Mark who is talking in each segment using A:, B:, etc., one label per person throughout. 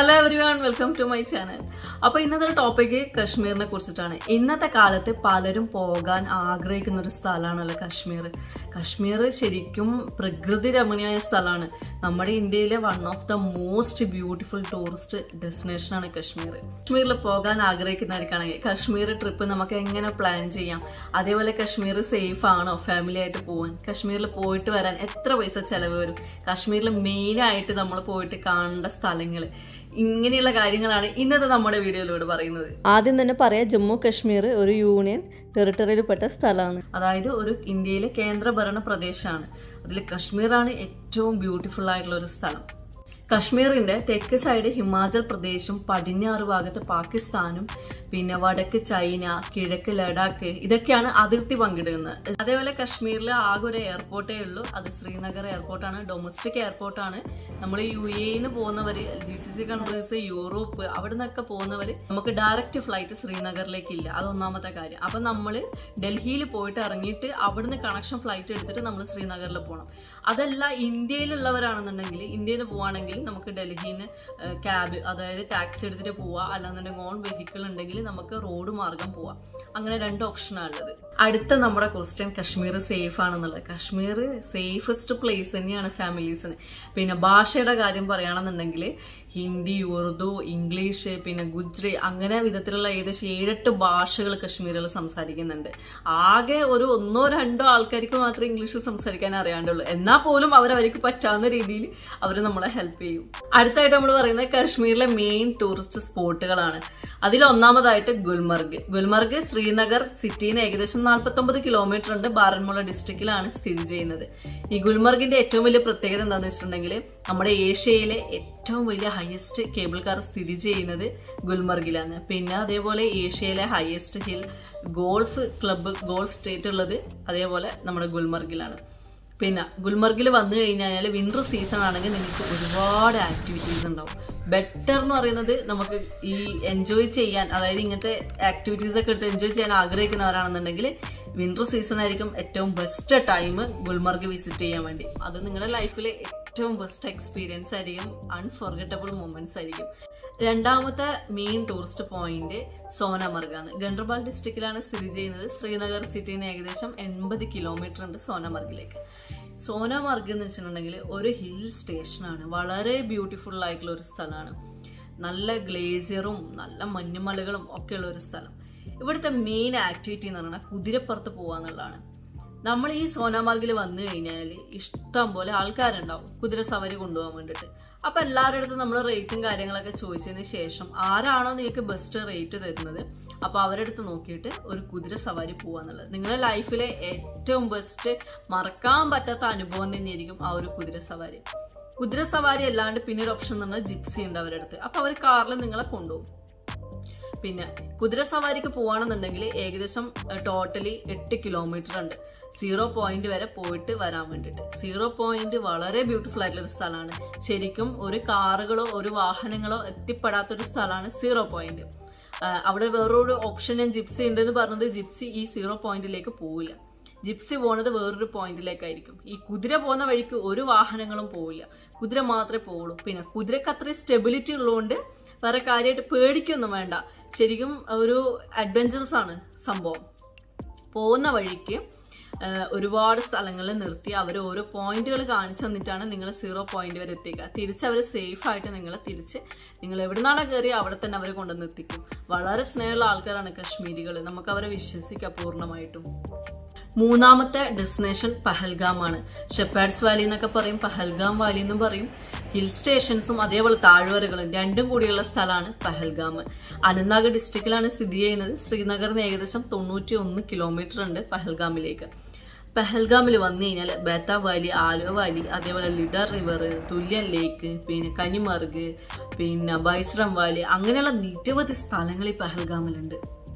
A: Hello everyone welcome to my channel അപ്പൊ ഇന്നത്തെ topic കശ്മീരിനെ കുറിച്ചിട്ടാണ് ഇന്നത്തെ കാലത്ത് പലരും പോകാൻ ആഗ്രഹിക്കുന്ന ഒരു സ്ഥലമാണല്ലോ കശ്മീർ കശ്മീർ ശരിക്കും പ്രകൃതി രമണീയമായ സ്ഥലമാണ് നമ്മുടെ ഇന്ത്യയിലെ one of the most beautiful tourist destination ആണ് കശ്മീർ കശ്മീരിൽ പോകാൻ ആഗ്രഹിക്കുന്നവർക്കാണെങ്കിൽ കശ്മീർ ട്രിപ്പ് നമുക്ക് എങ്ങനെ പ്ലാൻ ചെയ്യാം അതേപോലെ കശ്മീർ സേഫ് ആണോ ഫാമിലി ആയിട്ട് പോകാൻ കശ്മീരിൽ പോയിട്ട് വരാൻ എത്ര പൈസ ചെലവ് വരും കശ്മീരിൽ മെയിൻ ആയിട്ട് നമ്മൾ പോയിട്ട് കാണേണ്ട സ്ഥലങ്ങൾ ഇങ്ങനെയുള്ള കാര്യങ്ങളാണ് ഇന്നത്തെ നമ്മുടെ വീഡിയോയിലൂടെ പറയുന്നത്
B: ആദ്യം തന്നെ പറയാം ജമ്മു കാശ്മീർ ഒരു യൂണിയൻ ടെറിട്ടറിയിൽപ്പെട്ട സ്ഥലമാണ്
A: അതായത് ഒരു ഇന്ത്യയിലെ കേന്ദ്രഭരണ പ്രദേശമാണ് അതിൽ കശ്മീറാണ് ഏറ്റവും ബ്യൂട്ടിഫുൾ ആയിട്ടുള്ള ഒരു സ്ഥലം കശ്മീരിന്റെ തെക്ക് സൈഡ് ഹിമാചൽ പ്രദേശും പടിഞ്ഞാറ് ഭാഗത്ത് പാകിസ്ഥാനും പിന്നെ വടക്ക് ചൈന കിഴക്ക് ലഡാക്ക് ഇതൊക്കെയാണ് അതിർത്തി പങ്കിടുന്നത് അതേപോലെ കശ്മീരിൽ ആകെ ഒരു എയർപോർട്ടേ ഉള്ളൂ അത് ശ്രീനഗർ എയർപോർട്ടാണ് ഡൊമസ്റ്റിക് എയർപോർട്ടാണ് നമ്മൾ യു എന്ന് പോകുന്നവര് G C C countries Europe അവിടെ നിന്നൊക്കെ പോകുന്നവര് നമുക്ക് ഡയറക്റ്റ് ഫ്ലൈറ്റ് ശ്രീനഗറിലേക്ക് ഇല്ല അത് ഒന്നാമത്തെ കാര്യം അപ്പൊ നമ്മൾ ഡൽഹിയിൽ പോയിട്ട് ഇറങ്ങിയിട്ട് അവിടുന്ന് കണക്ഷൻ ഫ്ലൈറ്റ് എടുത്തിട്ട് നമ്മൾ ശ്രീനഗറിൽ പോകണം അതല്ല ഇന്ത്യയിലുള്ളവരാണെന്നുണ്ടെങ്കിൽ ഇന്ത്യയിൽ പോവാണെങ്കിൽ നമുക്ക് ഡൽഹിയിൽ നിന്ന് ക്യാബ് അതായത് ടാക്സി എടുത്തിട്ട് പോവാം അല്ലാന്നുണ്ടെങ്കിൽ ഓൺ വെഹിക്കിൾ ഉണ്ടെങ്കിൽ നമുക്ക് റോഡ് മാർഗം പോവാം അങ്ങനെ രണ്ട് ഓപ്ഷനാണ് ഉള്ളത് അടുത്ത നമ്മുടെ ക്വസ്റ്റ്യൻ കശ്മീർ സേഫ് ആണെന്നുള്ളത് കശ്മീർ സേഫസ്റ്റ് പ്ലേസ് തന്നെയാണ് ഫാമിലീസിന് പിന്നെ ഭാഷയുടെ കാര്യം പറയുകയാണെന്നുണ്ടെങ്കിൽ ഹിന്ദി ഉറുദു ഇംഗ്ലീഷ് പിന്നെ ഗുജ്രി അങ്ങനെ വിധത്തിലുള്ള ഏകദേശം ഏഴെട്ട് ഭാഷകൾ കശ്മീരിൽ സംസാരിക്കുന്നുണ്ട് ആകെ ഒരു ഒന്നോ രണ്ടോ ആൾക്കാർക്ക് മാത്രമേ ഇംഗ്ലീഷ് സംസാരിക്കാൻ അറിയാണ്ടുള്ളൂ എന്നാൽ പോലും അവർ അവർക്ക് പറ്റാവുന്ന രീതിയിൽ അവർ നമ്മളെ ഹെൽപ്പ് ചെയ്യും അടുത്തായിട്ട് നമ്മൾ പറയുന്നത് കാശ്മീരിലെ മെയിൻ ടൂറിസ്റ്റ് സ്പോട്ടുകളാണ് അതിൽ ഒന്നാമതായിട്ട് ഗുൽമർഗ് ഗുൽമർഗ് ശ്രീനഗർ സിറ്റിയിൽ നിന്ന് ഏകദേശം നാൽപ്പത്തൊമ്പത് കിലോമീറ്റർ ഉണ്ട് ബാരൻമുള ഡിസ്ട്രിക്റ്റിലാണ് സ്ഥിതി ചെയ്യുന്നത് ഈ ഗുൽമർഗിന്റെ ഏറ്റവും വലിയ പ്രത്യേകത എന്താണെന്ന് വെച്ചിട്ടുണ്ടെങ്കിൽ നമ്മുടെ ഏഷ്യയിലെ ഏറ്റവും വലിയ ഹയസ്റ്റ് കേബിൾ കാർ സ്ഥിതി ചെയ്യുന്നത് ഗുൽമർഗിലാണ് പിന്നെ അതേപോലെ ഏഷ്യയിലെ highest hill golf club golf state ഉള്ളത് അതേപോലെ നമ്മുടെ ഗുൽമർഗിലാണ് പിന്നെ ഗുൽമർഗിൽ വന്നു കഴിഞ്ഞാൽ വിന്റർ സീസൺ ആണെങ്കിൽ നിങ്ങൾക്ക് ഒരുപാട് ആക്ടിവിറ്റീസ് ഉണ്ടാവും ബെറ്റർ എന്ന് പറയുന്നത് നമുക്ക് ഈ എൻജോയ് ചെയ്യാൻ അതായത് ഇങ്ങനത്തെ ആക്ടിവിറ്റീസ് ഒക്കെ എടുത്ത് എൻജോയ് ചെയ്യാൻ ആഗ്രഹിക്കുന്നവരാണെന്നുണ്ടെങ്കിൽ വിന്റർ സീസൺ ആയിരിക്കും ഏറ്റവും ബെസ്റ്റ് ടൈം ഗുൽമർഗ് വിസിറ്റ് ചെയ്യാൻ വേണ്ടി അത് നിങ്ങളുടെ ലൈഫിലെ ഏറ്റവും ബെസ്റ്റ് എക്സ്പീരിയൻസ് ആയിരിക്കും അൺഫോർഗറ്റബിൾ മൊമെന്റ്സ് ആയിരിക്കും രണ്ടാമത്തെ മെയിൻ ടൂറിസ്റ്റ് പോയിന്റ് സോനമർഗാണ് ഗണ്ടർബാൽ ഡിസ്ട്രിക്റ്റിലാണ് സ്ഥിതി ചെയ്യുന്നത് ശ്രീനഗർ സിറ്റിയിൽ നിന്ന് ഏകദേശം എൺപത് കിലോമീറ്റർ ഉണ്ട് സോനമർഗിലേക്ക് സോനമർഗ് എന്ന് വെച്ചിട്ടുണ്ടെങ്കിൽ ഒരു ഹിൽ സ്റ്റേഷനാണ് വളരെ ബ്യൂട്ടിഫുൾ ആയിട്ടുള്ള ഒരു സ്ഥലമാണ് നല്ല ഗ്ലേസിയറും നല്ല മഞ്ഞുമലകളും ഒക്കെ ഉള്ള ഒരു സ്ഥലം ഇവിടുത്തെ മെയിൻ ആക്ടിവിറ്റി എന്ന് പറഞ്ഞാൽ കുതിരപ്പുറത്ത് പോവാന്നുള്ളതാണ് നമ്മൾ ഈ സോനാമാർഗിൽ വന്നു കഴിഞ്ഞാൽ ഇഷ്ടം പോലെ ആൾക്കാരുണ്ടാവും കുതിര സവാരി കൊണ്ടുപോകാൻ വേണ്ടിയിട്ട് അപ്പൊ എല്ലാവരുടെ അടുത്തും നമ്മൾ റേറ്റും കാര്യങ്ങളൊക്കെ ചോദിച്ചതിന് ശേഷം ആരാണോ നിങ്ങൾക്ക് ബെസ്റ്റ് റേറ്റ് തരുന്നത് അപ്പൊ അവരുടെ അടുത്ത് നോക്കിയിട്ട് ഒരു കുതിര സവാരി പോവാന്നുള്ളത് നിങ്ങളുടെ ലൈഫിലെ ഏറ്റവും ബെസ്റ്റ് മറക്കാൻ പറ്റാത്ത അനുഭവം തന്നെയായിരിക്കും ആ ഒരു കുതിര സവാരി കുതിര സവാരി അല്ലാണ്ട് പിന്നെ ഒരു ഓപ്ഷൻ എന്ന് പറഞ്ഞാൽ ജിപ്സി ഉണ്ട് അവരുടെ അടുത്ത് അപ്പൊ അവർ കാറിൽ നിങ്ങളെ കൊണ്ടുപോകും പിന്നെ കുതിര സവാരിക്ക് പോവാണെന്നുണ്ടെങ്കിൽ ഏകദേശം ടോട്ടലി എട്ട് കിലോമീറ്റർ ഉണ്ട് സീറോ പോയിന്റ് വരെ പോയിട്ട് വരാൻ വേണ്ടിയിട്ട് സീറോ പോയിന്റ് വളരെ ബ്യൂട്ടിഫുൾ ആയിട്ടുള്ള ഒരു സ്ഥലമാണ് ശരിക്കും ഒരു കാറുകളോ ഒരു വാഹനങ്ങളോ എത്തിപ്പെടാത്തൊരു സ്ഥലമാണ് സീറോ പോയിന്റ് അവിടെ വേറൊരു ഓപ്ഷൻ ഞാൻ ജിപ്സി ഉണ്ടെന്ന് പറഞ്ഞത് ജിപ്സി ഈ സീറോ പോയിന്റിലേക്ക് പോവില്ല ജിപ്സി പോണത് വേറൊരു പോയിന്റിലേക്കായിരിക്കും ഈ കുതിര പോകുന്ന വഴിക്ക് ഒരു വാഹനങ്ങളും പോവില്ല കുതിര മാത്രമേ പോവുള്ളൂ പിന്നെ കുതിരക്ക് അത്രയും സ്റ്റെബിലിറ്റി ഉള്ളതുകൊണ്ട് വേറെ കാര്യമായിട്ട് പേടിക്കൊന്നും വേണ്ട ശരിക്കും ഒരു അഡ്വഞ്ചറസ് ആണ് സംഭവം പോകുന്ന വഴിക്ക് ഒരുപാട് സ്ഥലങ്ങളിൽ നിർത്തി അവർ ഓരോ പോയിന്റുകൾ കാണിച്ചു തന്നിട്ടാണ് നിങ്ങൾ സീറോ പോയിന്റ് വരെ എത്തിക്കുക തിരിച്ച് അവർ സേഫ് ആയിട്ട് നിങ്ങളെ തിരിച്ച് നിങ്ങൾ എവിടുന്നാണോ കയറി അവിടെ തന്നെ അവർ കൊണ്ടുവന്ന് എത്തിക്കും വളരെ സ്നേഹമുള്ള ആൾക്കാരാണ് കശ്മീരികൾ നമുക്ക് അവരെ വിശ്വസിക്കാം പൂർണ്ണമായിട്ടും മൂന്നാമത്തെ ഡെസ്റ്റിനേഷൻ പഹൽഗാമാണ് ഷെപ്പാഡ്സ് വാലി എന്നൊക്കെ പറയും പഹൽഗാം വാലി എന്നും പറയും ഹിൽ സ്റ്റേഷൻസും അതേപോലെ താഴ്വരകളും രണ്ടും കൂടിയുള്ള സ്ഥലമാണ് പഹൽഗാം അനന്ത്നാഗ് ഡിസ്ട്രിക്റ്റിലാണ് സ്ഥിതി ചെയ്യുന്നത് ശ്രീനഗറിന് ഏകദേശം തൊണ്ണൂറ്റി ഒന്ന് കിലോമീറ്റർ ഉണ്ട് പഹൽഗാമിലേക്ക് പഹൽഗാമിൽ വന്നു കഴിഞ്ഞാൽ ബേത്ത വാലി ആലുവ വാലി അതേപോലെ ലിഡർ റിവർ തുല്യൻ ലേക്ക് പിന്നെ കനിമർഗ് പിന്നെ ബൈസ്രം വാലി അങ്ങനെയുള്ള നിരവധി സ്ഥലങ്ങൾ ഈ പഹൽഗാമിലുണ്ട്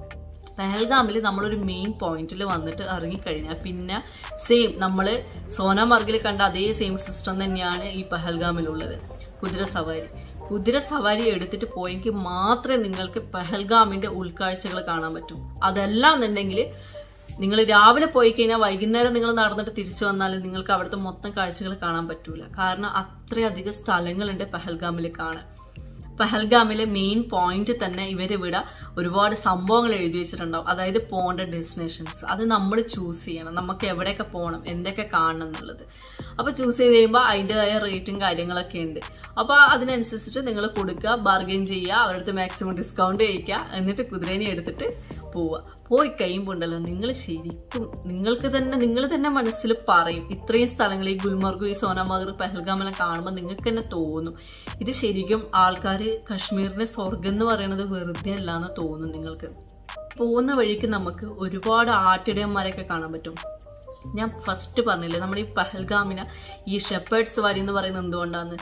A: പെഹൽഗാമിൽ നമ്മളൊരു മെയിൻ പോയിന്റിൽ വന്നിട്ട് ഇറങ്ങിക്കഴിഞ്ഞാൽ പിന്നെ സെയിം നമ്മൾ സോനാമർഗിൽ കണ്ട അതേ സെയിം സിസ്റ്റം തന്നെയാണ് ഈ പെഹൽഗാമിലുള്ളത് കുതിര സവാരി കുതിര സവാരി എടുത്തിട്ട് പോയെങ്കിൽ മാത്രമേ നിങ്ങൾക്ക് പെഹൽഗാമിന്റെ ഉൾക്കാഴ്ചകൾ കാണാൻ പറ്റൂ അതല്ല എന്നുണ്ടെങ്കിൽ നിങ്ങൾ രാവിലെ പോയി കഴിഞ്ഞാൽ വൈകുന്നേരം നിങ്ങൾ നടന്നിട്ട് തിരിച്ചു വന്നാൽ നിങ്ങൾക്ക് അവിടുത്തെ മൊത്തം കാഴ്ചകൾ കാണാൻ പറ്റൂല കാരണം അത്രയധികം സ്ഥലങ്ങളുണ്ട് പെഹൽഗാമിൽ കാണാൻ പഹൽഗാമിലെ മെയിൻ പോയിന്റ് തന്നെ ഇവരിവിടെ ഒരുപാട് സംഭവങ്ങൾ എഴുതി വെച്ചിട്ടുണ്ടാവും അതായത് പോകേണ്ട ഡെസ്റ്റിനേഷൻസ് അത് നമ്മൾ ചൂസ് ചെയ്യണം നമുക്ക് എവിടെയൊക്കെ പോകണം എന്തൊക്കെ കാണണം എന്നുള്ളത് അപ്പോൾ ചൂസ് ചെയ്ത് കഴിയുമ്പോൾ അതിൻ്റെതായ റേറ്റും കാര്യങ്ങളൊക്കെ ഉണ്ട് അപ്പോൾ അതിനനുസരിച്ചിട്ട് നിങ്ങൾ കൊടുക്കുക ബാർഗെയിൻ ചെയ്യുക അവരുടെ അടുത്ത് മാക്സിമം ഡിസ്കൗണ്ട് ചെയ്യിക്കുക എന്നിട്ട് കുതിരേനെ എടുത്തിട്ട് പോവുക പോയി കഴിയുമ്പോൾ ഉണ്ടല്ലോ നിങ്ങൾ ശരിക്കും നിങ്ങൾക്ക് തന്നെ നിങ്ങൾ തന്നെ മനസ്സിൽ പറയും ഇത്രയും സ്ഥലങ്ങൾ ഈ ഗുൽമർഗ് ഈ സോനാമാർഗ് പഹൽഗാമെല്ലാം കാണുമ്പോൾ നിങ്ങൾക്ക് തന്നെ തോന്നും ഇത് ശരിക്കും ആൾക്കാർ കശ്മീരിന്റെ സ്വർഗം എന്ന് പറയുന്നത് വെറുതെ അല്ല എന്ന് തോന്നും നിങ്ങൾക്ക് പോകുന്ന വഴിക്ക് നമുക്ക് ഒരുപാട് ആട്ടിടയന്മാരെയൊക്കെ കാണാൻ പറ്റും ഞാൻ ഫസ്റ്റ് പറഞ്ഞില്ലേ നമ്മുടെ ഈ പഹൽഗാമിന ഈ ഷെപ്പേർഡ്സ് വാലി എന്ന് പറയുന്നത് എന്തുകൊണ്ടാന്ന്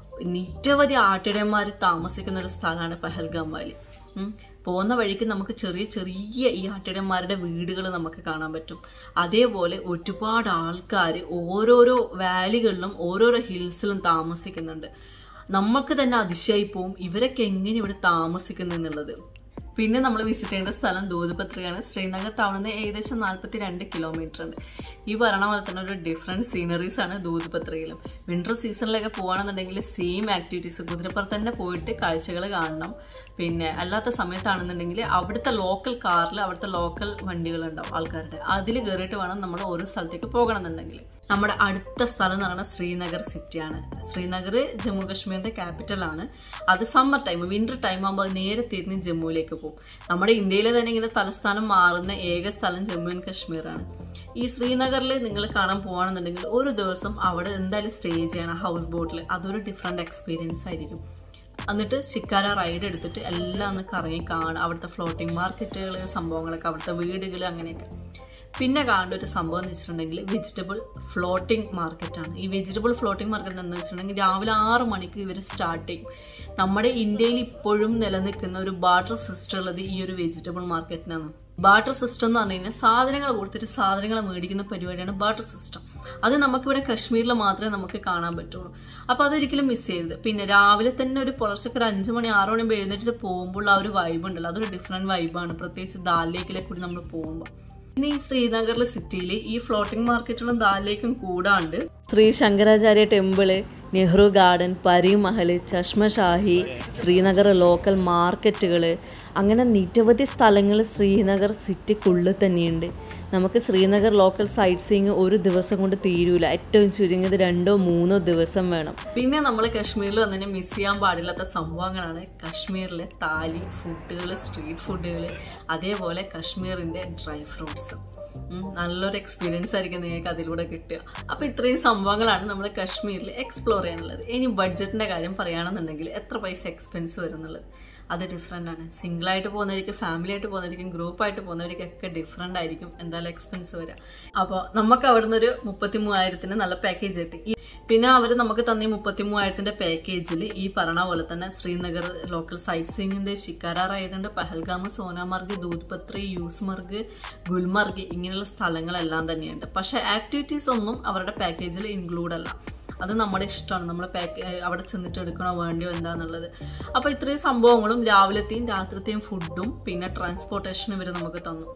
A: നിരവധി ആട്ടിടയന്മാർ താമസിക്കുന്ന ഒരു സ്ഥലമാണ് പഹൽഗാം വാലി ഉം. പോകുന്ന വഴിക്ക് നമുക്ക് ചെറിയ ചെറിയ ഈ ആട്ടിടയന്മാരുടെ വീടുകൾ നമുക്ക് കാണാൻ പറ്റും അതേപോലെ ഒരുപാട് ആൾക്കാർ ഓരോരോ വാലികളിലും ഓരോരോ ഹിൽസിലും താമസിക്കുന്നുണ്ട് നമുക്ക് തന്നെ അതിശയായി പോവും ഇവരൊക്കെ എങ്ങനെ ഇവിടെ താമസിക്കുന്നു എന്നുള്ളത് പിന്നെ നമ്മൾ വിസിറ്റ് ചെയ്യേണ്ട സ്ഥലം ദൂതപത്രിയാണ് ശ്രീനഗർ ടൗണിൽ നിന്ന് ഏകദേശം നാൽപ്പത്തി രണ്ട് കിലോമീറ്റർ ഉണ്ട് ഈ പറയണ പോലെ തന്നെ ഒരു ഡിഫറെൻറ്റ് സീനറീസ് ആണ് ദൂതപത്രിയിലും വിന്റർ സീസണിലൊക്കെ പോകുകയാണെന്നുണ്ടെങ്കിൽ സെയിം ആക്ടിവിറ്റീസ് കുതിരപ്പുറത്ത് തന്നെ പോയിട്ട് കാഴ്ചകൾ കാണണം പിന്നെ അല്ലാത്ത സമയത്താണെന്നുണ്ടെങ്കിൽ അവിടുത്തെ ലോക്കൽ കാറിൽ അവിടുത്തെ ലോക്കൽ വണ്ടികളുണ്ടാവും ആൾക്കാരുടെ അതിൽ കയറിയിട്ട് വേണം നമ്മൾ ഓരോ സ്ഥലത്തേക്ക് പോകണം എന്നുണ്ടെങ്കിൽ നമ്മുടെ അടുത്ത സ്ഥലം എന്ന് പറയുന്നത് ശ്രീനഗർ സിറ്റിയാണ് ശ്രീനഗർ ജമ്മു കാശ്മീരിന്റെ ക്യാപിറ്റൽ ആണ് അത് സമ്മർ ടൈം വിന്റർ ടൈം ആകുമ്പോൾ അത് നേരെ തിരിഞ്ഞ് ജമ്മുവിലേക്ക് പോകും നമ്മുടെ ഇന്ത്യയിലെ തന്നെ ഇങ്ങനെ തലസ്ഥാനം മാറുന്ന ഏക സ്ഥലം ജമ്മു ആൻഡ് കാശ്മീറാണ് ഈ ശ്രീനഗറിൽ നിങ്ങൾ കാണാൻ പോകുകയാണെന്നുണ്ടെങ്കിൽ ഒരു ദിവസം അവിടെ എന്തായാലും സ്റ്റേ ചെയ്യണം ഹൗസ് ബോട്ടിൽ അതൊരു ഡിഫറെന്റ് എക്സ്പീരിയൻസ് ആയിരിക്കും എന്നിട്ട് ശിക്കാര റൈഡ് എടുത്തിട്ട് എല്ലാം ഒന്ന് കറങ്ങി കാണുക അവിടുത്തെ ഫ്ലോട്ടിംഗ് മാർക്കറ്റുകൾ സംഭവങ്ങളൊക്കെ അവിടുത്തെ വീടുകൾ അങ്ങനെയൊക്കെ പിന്നെ കാണേണ്ട ഒരു സംഭവം എന്ന് വെച്ചിട്ടുണ്ടെങ്കിൽ വെജിറ്റബിൾ ഫ്ലോട്ടിംഗ് മാർക്കറ്റാണ് ഈ വെജിറ്റബിൾ ഫ്ലോട്ടിംഗ് മാർക്കറ്റ് എന്ന് വെച്ചിട്ടുണ്ടെങ്കിൽ രാവിലെ ആറ് മണിക്ക് ഇവർ സ്റ്റാർട്ട് ചെയ്യും നമ്മുടെ ഇന്ത്യയിൽ ഇപ്പോഴും നിലനിൽക്കുന്ന ഒരു ബാർട്ടർ സിസ്റ്റം ഉള്ളത് ഈ ഒരു വെജിറ്റബിൾ മാർക്കറ്റിനാണ് ബാർട്ടർ സിസ്റ്റം എന്ന് പറഞ്ഞു കഴിഞ്ഞാൽ സാധനങ്ങൾ കൊടുത്തിട്ട് സാധനങ്ങൾ മേടിക്കുന്ന പരിപാടിയാണ് ബാർട്ടർ സിസ്റ്റം അത് നമുക്കിവിടെ കശ്മീരിൽ മാത്രമേ നമുക്ക് കാണാൻ പറ്റുള്ളൂ അപ്പോൾ അതൊരിക്കലും മിസ് ചെയ്യരുത് പിന്നെ രാവിലെ തന്നെ ഒരു പുലർച്ചയ്ക്ക് ഒരു അഞ്ച് മണി ആറ് മണി എഴുന്നേറ്റിട്ട് പോകുമ്പോൾ ആ ഒരു വൈബ് ഉണ്ടല്ലോ അതൊരു ഡിഫറെൻറ്റ് വൈബാണ് പ്രത്യേകിച്ച് ദാലിലേക്കിലേക്ക് കൂടി നമ്മൾ പോകുമ്പോൾ പിന്നെ ഈ ശ്രീനഗറിലെ സിറ്റിയിൽ ഈ ഫ്ലോട്ടിംഗ് മാർക്കറ്റുകളും ദാലിലേക്കും കൂടാണ്ട്
B: Shri Shankaracharya temple Nehru garden Pari Mahal ചഷ്മഷാഹി Srinagar local മാർക്കറ്റുകൾ അങ്ങനെ നിരവധി സ്ഥലങ്ങൾ ശ്രീനഗർ സിറ്റിക്കുള്ളിൽ തന്നെയുണ്ട് നമുക്ക് ശ്രീനഗർ ലോക്കൽ സൈറ്റ് സീയിങ് ഒരു ദിവസം കൊണ്ട് തീരൂല ഏറ്റവും ചുരുങ്ങിയത് രണ്ടോ മൂന്നോ ദിവസം വേണം
A: പിന്നെ നമ്മൾ കാശ്മീരിൽ വന്നതിന് മിസ് ചെയ്യാൻ പാടില്ലാത്ത സംഭവങ്ങളാണ് കാശ്മീരിലെ താലി ഫുഡുകൾ സ്ട്രീറ്റ് ഫുഡുകൾ അതേപോലെ കാശ്മീരിന്റെ ഡ്രൈ ഫ്രൂട്ട്സ് നല്ലൊരു എക്സ്പീരിയൻസ് ആയിരിക്കും നിങ്ങൾക്ക് അതിലൂടെ കിട്ടുക അപ്പോൾ ഇത്രയും സംഭവങ്ങളാണ് നമ്മൾ കാശ്മീരിൽ എക്സ്പ്ലോർ ചെയ്യാനുള്ളത് ഇനി ബഡ്ജറ്റിന്റെ കാര്യം പറയുകയാണെന്നുണ്ടെങ്കിൽ എത്ര പൈസ എക്സ്പെൻസ് വരും എന്നുള്ളത് അത് ഡിഫറെൻ്റ് ആണ് സിംഗിൾ ആയിട്ട് പോകുന്നവരിക്കും ഫാമിലി ആയിട്ട് പോകുന്നവരിക്കും ഗ്രൂപ്പ് ആയിട്ട് പോകുന്നവർക്കൊക്കെ ഡിഫറെൻ്റ് ആയിരിക്കും എന്തായാലും എക്സ്പെൻസ് വരിക അപ്പോൾ നമുക്ക് അവിടുന്ന് ഒരു മുപ്പത്തി മൂവായിരത്തിന് നല്ല പാക്കേജ് കിട്ടി ഈ- പിന്നെ അവർ നമുക്ക് തന്ന ഈ മുപ്പത്തി മൂവായിരത്തിന്റെ പാക്കേജിൽ ഈ പറഞ്ഞ പോലെ തന്നെ ശ്രീനഗർ ലോക്കൽ സൈറ്റ് സീയിങ് ഉണ്ട് ഷിക്കാര റൈഡ് ഉണ്ട് പഹൽഗാം സോനാമർഗ് ദൂത്പത്രി യൂസ്മർഗ് ഗുൽമർഗ് ഇങ്ങനെയുള്ള സ്ഥലങ്ങളെല്ലാം തന്നെയുണ്ട് പക്ഷെ ആക്ടിവിറ്റീസ് ഒന്നും അവരുടെ പാക്കേജിൽ ഇൻക്ലൂഡ് അല്ല അത് നമ്മുടെ ഇഷ്ടമാണ് നമ്മൾ പാക്ക് അവിടെ ചെന്നിട്ട് എടുക്കണോ വേണ്ടിയോ എന്താന്നുള്ളത് അപ്പോൾ ഇത്രയും സംഭവങ്ങളും രാവിലത്തെയും രാത്രിത്തെയും ഫുഡും പിന്നെ ട്രാൻസ്പോർട്ടേഷനും ഇവർ നമുക്ക് തന്നു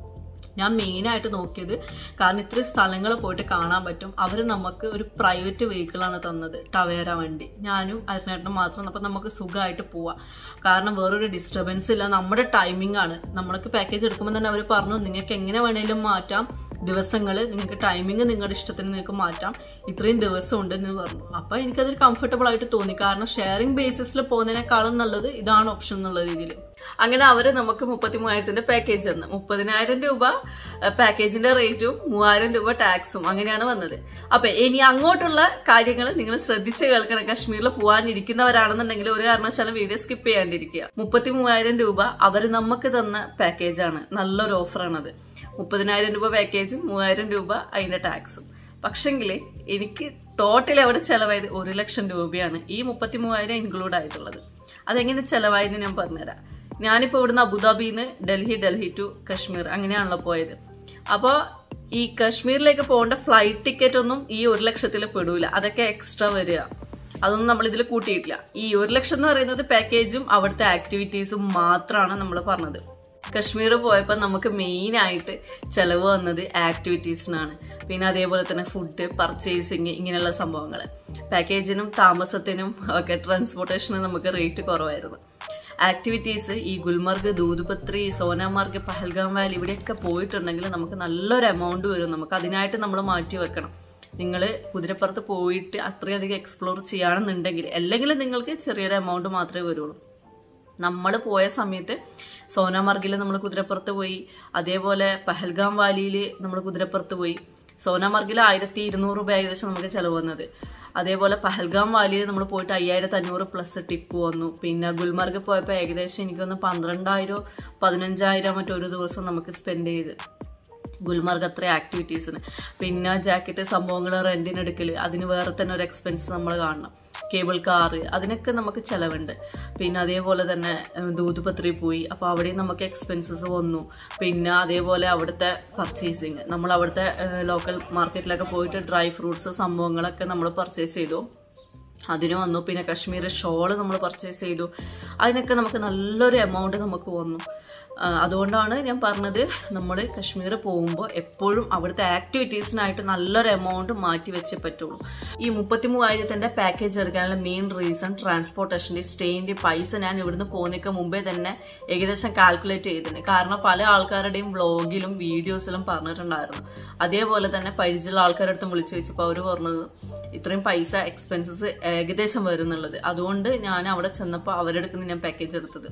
A: ഞാൻ മെയിനായിട്ട് നോക്കിയത് കാരണം ഇത്രയും സ്ഥലങ്ങൾ പോയിട്ട് കാണാൻ പറ്റും അവർ നമുക്ക് ഒരു പ്രൈവറ്റ് വെഹിക്കിളാണ് തന്നത് ടവേര വണ്ടി ഞാനും അരുണേട്ടനും മാത്രം അപ്പം നമുക്ക് സുഖമായിട്ട് പോവാം കാരണം വേറൊരു ഡിസ്റ്റർബൻസ് ഇല്ല നമ്മുടെ ടൈമിംഗ് ആണ് നമ്മൾക്ക് പാക്കേജ് എടുക്കുമ്പോൾ തന്നെ അവർ പറഞ്ഞു നിങ്ങൾക്ക് എങ്ങനെ വേണേലും മാറ്റാം ദിവസങ്ങൾ നിങ്ങൾക്ക് ടൈമിംഗ് നിങ്ങളുടെ ഇഷ്ടത്തിന് നിങ്ങൾക്ക് മാറ്റാം ഇത്രയും ദിവസം ഉണ്ടെന്ന് പറഞ്ഞു അപ്പോൾ എനിക്കതൊരു കംഫർട്ടബിൾ ആയിട്ട് തോന്നി കാരണം ഷെയറിംഗ് ബേസിസിൽ പോകുന്നതിനേക്കാളും നല്ലത് ഇതാണ് ഓപ്ഷൻ എന്നുള്ള രീതിയിൽ അങ്ങനെ അവർ നമുക്ക് മുപ്പത്തി മൂവായിരത്തിന്റെ പാക്കേജ് തന്നു മുപ്പതിനായിരം രൂപ പാക്കേജിന്റെ റേറ്റും മൂവായിരം രൂപ ടാക്സും അങ്ങനെയാണ് വന്നത് അപ്പൊ ഇനി അങ്ങോട്ടുള്ള കാര്യങ്ങൾ നിങ്ങൾ ശ്രദ്ധിച്ച് കേൾക്കണം കാശ്മീരിൽ പോകാനിരിക്കുന്നവരാണെന്നുണ്ടെങ്കിൽ ഒരു കാരണവശാലും വീഡിയോ സ്കിപ്പ് ചെയ്യാണ്ടിരിക്കുക മുപ്പത്തി മൂവായിരം രൂപ അവർ നമുക്ക് തന്ന പാക്കേജാണ് നല്ലൊരു ഓഫറാണത് മുപ്പതിനായിരം രൂപ പാക്കേജും മൂവായിരം രൂപ അതിന്റെ ടാക്സും പക്ഷെങ്കിൽ എനിക്ക് ടോട്ടൽ അവിടെ ചെലവായത് ഒരു ലക്ഷം രൂപയാണ് ഈ മുപ്പത്തി മൂവായിരം ഇൻക്ലൂഡ് ആയിട്ടുള്ളത് അതെങ്ങനെ ചെലവായെന്ന് ഞാൻ പറഞ്ഞുതരാം ഞാനിപ്പോൾ ഇവിടുന്ന് അബുദാബിന്ന് ഡൽഹി ഡൽഹി ടു കശ്മീർ അങ്ങനെയാണല്ലോ പോയത് അപ്പോൾ ഈ കശ്മീരിലേക്ക് പോകേണ്ട ഫ്ലൈറ്റ് ടിക്കറ്റ് ഒന്നും ഈ ഒരു ലക്ഷത്തിൽ പെടൂല അതൊക്കെ എക്സ്ട്രാ വരിക അതൊന്നും നമ്മൾ ഇതിൽ കൂട്ടിയിട്ടില്ല ഈ ഒരു ലക്ഷം എന്ന് പറയുന്നത് പാക്കേജും അവിടുത്തെ ആക്ടിവിറ്റീസും മാത്രമാണ് നമ്മൾ പറഞ്ഞത് കശ്മീർ പോയപ്പോൾ നമുക്ക് മെയിൻ ആയിട്ട് ചിലവ് വന്നത് ആക്ടിവിറ്റീസിനാണ് പിന്നെ അതേപോലെ തന്നെ ഫുഡ് പർച്ചേസിങ് ഇങ്ങനെയുള്ള സംഭവങ്ങൾ പാക്കേജിനും താമസത്തിനും ഒക്കെ ട്രാൻസ്പോർട്ടേഷനും നമുക്ക് റേറ്റ് കുറവായിരുന്നു ആക്ടിവിറ്റീസ് ഈ ഗുൽമർഗ് ദൂതുപത്രി സോനാമാർഗ് പഹൽഗാം വാലി ഇവിടെയൊക്കെ പോയിട്ടുണ്ടെങ്കിൽ നമുക്ക് നല്ലൊരു എമൗണ്ട് വരും നമുക്ക് അതിനായിട്ട് നമ്മൾ മാറ്റി വെക്കണം നിങ്ങൾ കുതിരപ്പുറത്ത് പോയിട്ട് അത്രയധികം എക്സ്പ്ലോർ ചെയ്യുകയാണെന്നുണ്ടെങ്കിൽ അല്ലെങ്കിൽ നിങ്ങൾക്ക് ചെറിയൊരു എമൗണ്ട് മാത്രമേ വരുള്ളൂ നമ്മൾ പോയ സമയത്ത് സോനാമാർഗിൽ നമ്മൾ കുതിരപ്പുറത്ത് പോയി അതേപോലെ പഹൽഗാം വാലിയിൽ നമ്മൾ കുതിരപ്പുറത്ത് പോയി സോനാമാർഗിൽ ആയിരത്തി ഇരുന്നൂറ് രൂപ ഏകദേശം നമുക്ക് ചിലവ് വന്നത് അതേപോലെ പഹൽഗാം വാലിയിൽ നമ്മൾ പോയിട്ട് അയ്യായിരത്തി അഞ്ഞൂറ് പ്ലസ് ടിപ്പ് വന്നു പിന്നെ ഗുൽമർഗ് പോയപ്പോൾ ഏകദേശം എനിക്കൊന്ന് പന്ത്രണ്ടായിരം പതിനഞ്ചായിരം മറ്റൊരു ദിവസം നമുക്ക് സ്പെൻഡ് ചെയ്ത് ഗുൽമർഗ് അത്ര ആക്ടിവിറ്റീസിന് പിന്നെ ജാക്കറ്റ് സംഭവങ്ങൾ റെന്റിന് എടുക്കൽ അതിന് വേറെ തന്നെ ഒരു എക്സ്പെൻസ് നമ്മൾ കാണണം കേബിൾ കാറ് അതിനൊക്കെ നമുക്ക് ചിലവുണ്ട് പിന്നെ അതേപോലെ തന്നെ ഉം, ദൂതുപത്രി പോയി അപ്പോൾ അവിടെയും നമുക്ക് എക്സ്പെൻസസ് വന്നു പിന്നെ അതേപോലെ അവിടുത്തെ പർച്ചേസിങ് നമ്മൾ അവിടുത്തെ ലോക്കൽ മാർക്കറ്റിലൊക്കെ പോയിട്ട് ഡ്രൈ ഫ്രൂട്ട്സ് സംഭവങ്ങളൊക്കെ നമ്മൾ പർച്ചേസ് ചെയ്തു അതിന് വന്നു പിന്നെ കാശ്മീർ ഷോള് നമ്മൾ പർച്ചേസ് ചെയ്തു അതിനൊക്കെ നമുക്ക് നല്ലൊരു എമൗണ്ട് നമുക്ക് വന്നു ആ, അതുകൊണ്ടാണ് ഞാൻ പറഞ്ഞത് നമ്മൾ കാശ്മീർ പോകുമ്പോൾ എപ്പോഴും അവിടുത്തെ ആക്ടിവിറ്റീസിനായിട്ട് നല്ലൊരു എമൗണ്ട് മാറ്റി വെച്ചേ പറ്റുള്ളൂ ഈ മുപ്പത്തി മൂവായിരത്തിൻ്റെ പാക്കേജ് എടുക്കാനുള്ള മെയിൻ റീസൺ ട്രാൻസ്പോർട്ടേഷൻ്റെ സ്റ്റേയിൻ്റെ പൈസ ഞാൻ ഇവിടുന്ന് പോകുന്നതിന് മുമ്പേ തന്നെ ഏകദേശം കാൽക്കുലേറ്റ് ചെയ്തിന് കാരണം പല ആൾക്കാരുടെയും വ്ളോഗിലും വീഡിയോസിലും പറഞ്ഞിട്ടുണ്ടായിരുന്നു അതേപോലെ തന്നെ പരിചയമുള്ള ആൾക്കാരുടെ അടുത്ത് വിളിച്ചു വെച്ചപ്പോൾ അവർ പറഞ്ഞത് ഇത്രയും പൈസ എക്സ്പെൻസസ് ഏകദേശം വരുന്നുള്ളത് അതുകൊണ്ട് ഞാൻ അവിടെ ചെന്നപ്പോൾ അവരുടെ അടുത്ത് നിന്ന് ഞാൻ പാക്കേജ് എടുത്തത്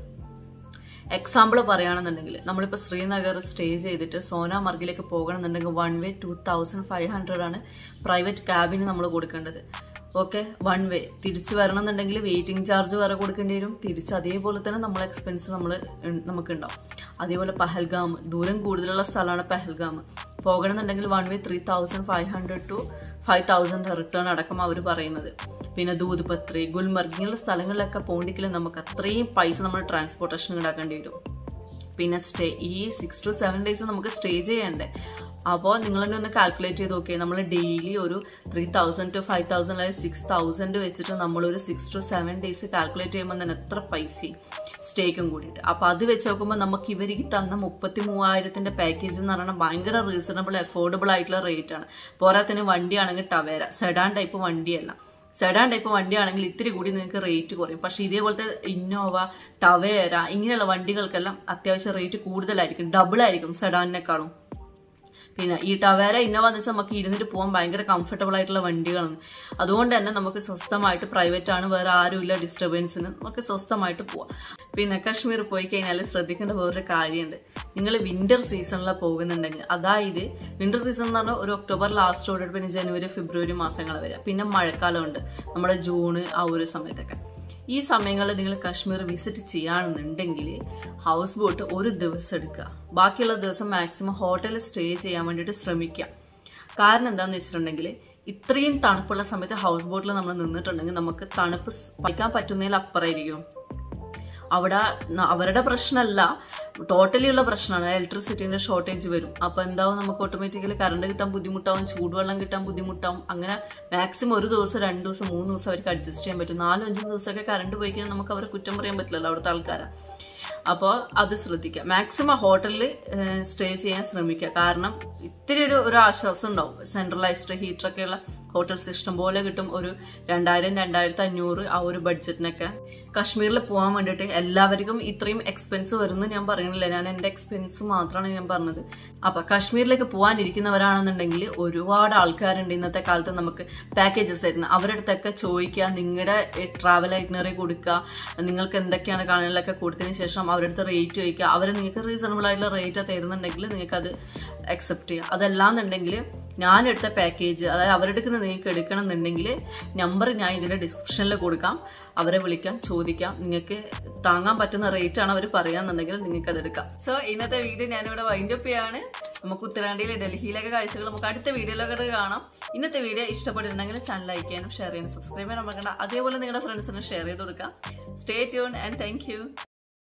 A: എക്സാമ്പിൾ പറയുകയാണെന്നുണ്ടെങ്കിൽ നമ്മളിപ്പോൾ ശ്രീനഗർ സ്റ്റേ ചെയ്തിട്ട് സോനാമർഗിലേക്ക് പോകണമെന്നുണ്ടെങ്കിൽ one way two thousand five hundred ആണ് പ്രൈവറ്റ് ക്യാബിന് നമ്മൾ കൊടുക്കേണ്ടത് ഓക്കെ വൺ വേ തിരിച്ച് വരണമെന്നുണ്ടെങ്കിൽ വെയിറ്റിംഗ് ചാർജ് വേറെ കൊടുക്കേണ്ടി വരും തിരിച്ച് അതേപോലെ തന്നെ നമ്മളെ എക്സ്പെൻസ് നമ്മൾ നമുക്കുണ്ടാവും അതേപോലെ പഹൽഗാം ദൂരം കൂടുതലുള്ള സ്ഥലമാണ് പഹൽഗാം പോകണമെന്നുണ്ടെങ്കിൽ one way three thousand five hundred to five thousand return അടക്കം അവർ പറയുന്നത് പിന്നെ ദൂദ്പത്രി ഗുൽമർഗ് ഇങ്ങനെയുള്ള സ്ഥലങ്ങളിലൊക്കെ പോകണമെങ്കിൽ നമുക്ക് അത്രയും പൈസ നമ്മൾ ട്രാൻസ്പോർട്ടേഷൻ ഉണ്ടാക്കേണ്ടി വരും പിന്നെ സ്റ്റേ ഈ സിക്സ് ടു സെവൻ ഡേയ്സ് നമുക്ക് സ്റ്റേ ചെയ്യണ്ടേ അപ്പോൾ നിങ്ങൾ തന്നെ ഒന്ന് കാൽക്കുലേറ്റ് ചെയ്ത് നോക്കിയാൽ നമ്മൾ ഡെയിലി ഒരു three thousand to five thousand അല്ലെങ്കിൽ സിക്സ് തൗസൻഡ് വെച്ചിട്ട് നമ്മളൊരു six to seven days calculate ചെയ്യുമ്പോൾ തന്നെ എത്ര പൈസയും സ്റ്റേക്കും കൂടിയിട്ട് അപ്പോൾ അത് വെച്ച് നോക്കുമ്പോൾ നമുക്ക് ഇവർക്ക് തന്ന മുപ്പത്തി മൂവായിരത്തിൻ്റെ പാക്കേജ് എന്ന് പറയുന്നത് ഭയങ്കര റീസണബിൾ അഫോർഡബിൾ ആയിട്ടുള്ള റേറ്റ് ആണ് പോരാത്തിന് വണ്ടിയാണെങ്കിൽ ടവേര സെഡാൻ ടൈപ്പ് വണ്ടിയല്ല സെഡാൻ ടൈപ്പ് വണ്ടിയാണെങ്കിൽ ഇത്തിരി കൂടി നിങ്ങൾക്ക് റേറ്റ് കുറയും പക്ഷേ ഇതേപോലത്തെ ഇന്നോവ ടവേര ഇങ്ങനെയുള്ള വണ്ടികൾക്കെല്ലാം അത്യാവശ്യം റേറ്റ് കൂടുതലായിരിക്കും ഡബിൾ ആയിരിക്കും സെഡാനിനേക്കാളും പിന്നെ ഈ ടവേര ഇന്നോവ എന്ന് വെച്ചാൽ നമുക്ക് ഇരുന്നിട്ട് പോകാൻ ഭയങ്കര കംഫർട്ടബിൾ ആയിട്ടുള്ള വണ്ടികളാണ് അതുകൊണ്ട് തന്നെ നമുക്ക് സ്വസ്ഥമായിട്ട് പ്രൈവറ്റ് ആണ് വേറെ ആരുമില്ല ഡിസ്റ്റർബൻസിന് നമുക്ക് സ്വസ്ഥമായിട്ട് പോവാം പിന്നെ കാശ്മീർ പോയി കഴിഞ്ഞാൽ ശ്രദ്ധിക്കേണ്ട വേറൊരു കാര്യമുണ്ട് നിങ്ങൾ വിന്റർ സീസണിൽ പോകുന്നുണ്ടെങ്കിൽ അതായത് വിന്റർ സീസൺ എന്ന് പറഞ്ഞാൽ ഒരു ഒക്ടോബർ ലാസ്റ്റോടെ പിന്നെ ജനുവരി ഫെബ്രുവരി മാസങ്ങൾ വരെ പിന്നെ മഴക്കാലമുണ്ട് നമ്മുടെ ജൂണ് ആ ഒരു സമയത്തൊക്കെ ഈ സമയങ്ങളിൽ നിങ്ങൾ കാശ്മീർ വിസിറ്റ് ചെയ്യുകയാണെന്നുണ്ടെങ്കിൽ ഹൗസ് ബോട്ട് ഒരു ദിവസം എടുക്കുക ബാക്കിയുള്ള ദിവസം മാക്സിമം ഹോട്ടലിൽ സ്റ്റേ ചെയ്യാൻ വേണ്ടിയിട്ട് ശ്രമിക്കുക കാരണം എന്താണെന്ന് വെച്ചിട്ടുണ്ടെങ്കിൽ ഇത്രയും തണുപ്പുള്ള സമയത്ത് ഹൗസ് ബോട്ടിൽ നമ്മൾ നിന്നിട്ടുണ്ടെങ്കിൽ നമുക്ക് തണുപ്പ് സഹിക്കാൻ പറ്റുന്നതിൽ അപ്പുറമായിരിക്കും അവിടെ ന- അവരുടെ പ്രശ്നമല്ല ടോട്ടലി ഉള്ള പ്രശ്നമാണ് ഇലക്ട്രിസിറ്റിന്റെ ഷോർട്ടേജ് വരും അപ്പൊ എന്താവും നമുക്ക് ഓട്ടോമാറ്റിക്കലി കറണ്ട് കിട്ടാൻ ബുദ്ധിമുട്ടാവും ചൂടുവെള്ളം കിട്ടാൻ ബുദ്ധിമുട്ടാവും അങ്ങനെ മാക്സിമം ഒരു ദിവസം രണ്ട് ദിവസം മൂന്ന് ദിവസം അവർക്ക് അഡ്ജസ്റ്റ് ചെയ്യാൻ പറ്റും നാലും അഞ്ചും ദിവസമൊക്കെ കറണ്ട് പോയി കഴിഞ്ഞാൽ നമുക്ക് അവരെ കുറ്റം പറയാൻ പറ്റില്ലല്ലോ അവിടുത്തെ ആൾക്കാരെ അപ്പോൾ അത് ശ്രദ്ധിക്കുക മാക്സിമം ഹോട്ടലിൽ സ്റ്റേ ചെയ്യാൻ ശ്രമിക്കുക കാരണം ഇത്തിരി ഒരു ഒരു ആശ്വാസം ഉണ്ടാവും സെൻട്രലൈസ്ഡ് ഹീറ്ററൊക്കെ ഉള്ള ഹോട്ടൽസ് ഇഷ്ടം പോലെ കിട്ടും ഒരു രണ്ടായിരം രണ്ടായിരത്തി അഞ്ഞൂറ് ആ ഒരു ബഡ്ജറ്റിനൊക്കെ കാശ്മീരിൽ പോകാൻ വേണ്ടിയിട്ട് എല്ലാവർക്കും ഇത്രയും എക്സ്പെൻസ് വരുമെന്ന് ഞാൻ പറയുന്നില്ല ഞാൻ എൻ്റെ എക്സ്പെൻസ് മാത്രമാണ് ഞാൻ പറഞ്ഞത് അപ്പൊ കാശ്മീരിലേക്ക് പോകാനിരിക്കുന്നവരാണെന്നുണ്ടെങ്കിൽ ഒരുപാട് ആൾക്കാരുണ്ട് ഇന്നത്തെ കാലത്ത് നമുക്ക് പാക്കേജസ് തരുന്നത് അവരുടെ അടുത്തൊക്കെ ചോദിക്കുക നിങ്ങളുടെ ട്രാവൽ ഐറ്റിനറി കൊടുക്കുക നിങ്ങൾക്ക് എന്തൊക്കെയാണ് കാണാനൊക്കെ കൊടുത്തതിന് ശേഷം അവരുടെ അടുത്ത് റേറ്റ് ചോദിക്കുക അവർ നിങ്ങൾക്ക് റീസണബിൾ ആയിട്ടുള്ള റേറ്റ് തരുന്നുണ്ടെങ്കിൽ നിങ്ങൾക്ക് അത് അക്സെപ്റ്റ് ചെയ്യുക അതല്ലാന്നുണ്ടെങ്കിൽ ഞാൻ എടുത്ത പാക്കേജ് അതായത് അവരുടെ അടുത്ത് നിങ്ങൾക്ക് എടുക്കണം എന്നുണ്ടെങ്കിൽ നമ്പർ ഞാൻ ഇതിന്റെ ഡിസ്ക്രിപ്ഷനിൽ കൊടുക്കാം അവരെ വിളിക്കാം ചോദിക്കാം നിങ്ങൾക്ക് താങ്ങാൻ പറ്റുന്ന റേറ്റ് ആണ് അവർ പറയാന്നുണ്ടെങ്കിൽ നിങ്ങൾക്ക് അത് എടുക്കാം സോ ഇന്നത്തെ വീഡിയോ ഞാനിവിടെ വൈൻഡ് അപ്പ് ചെയ്യാണ് നമുക്ക് ഉത്തരാഖണ്ഡിലെ ഡൽഹിയിലൊക്കെ കാഴ്ചകൾ നമുക്ക് അടുത്ത വീഡിയോയിലൊക്കെ കാണാം ഇന്നത്തെ വീഡിയോ ഇഷ്ടപ്പെട്ടിട്ടുണ്ടെങ്കിൽ ചാനൽ ലൈക്ക് ചെയ്യാനും ഷെയർ ചെയ്യാനും സബ്സ്ക്രൈബ് ചെയ്യാനും മറക്കണ്ട അതേപോലെ നിങ്ങളുടെ ഫ്രണ്ട്സിന് ഷെയർ ചെയ്ത് കൊടുക്കാം സ്റ്റേ ട്യൂൺ ആൻഡ് താങ്ക്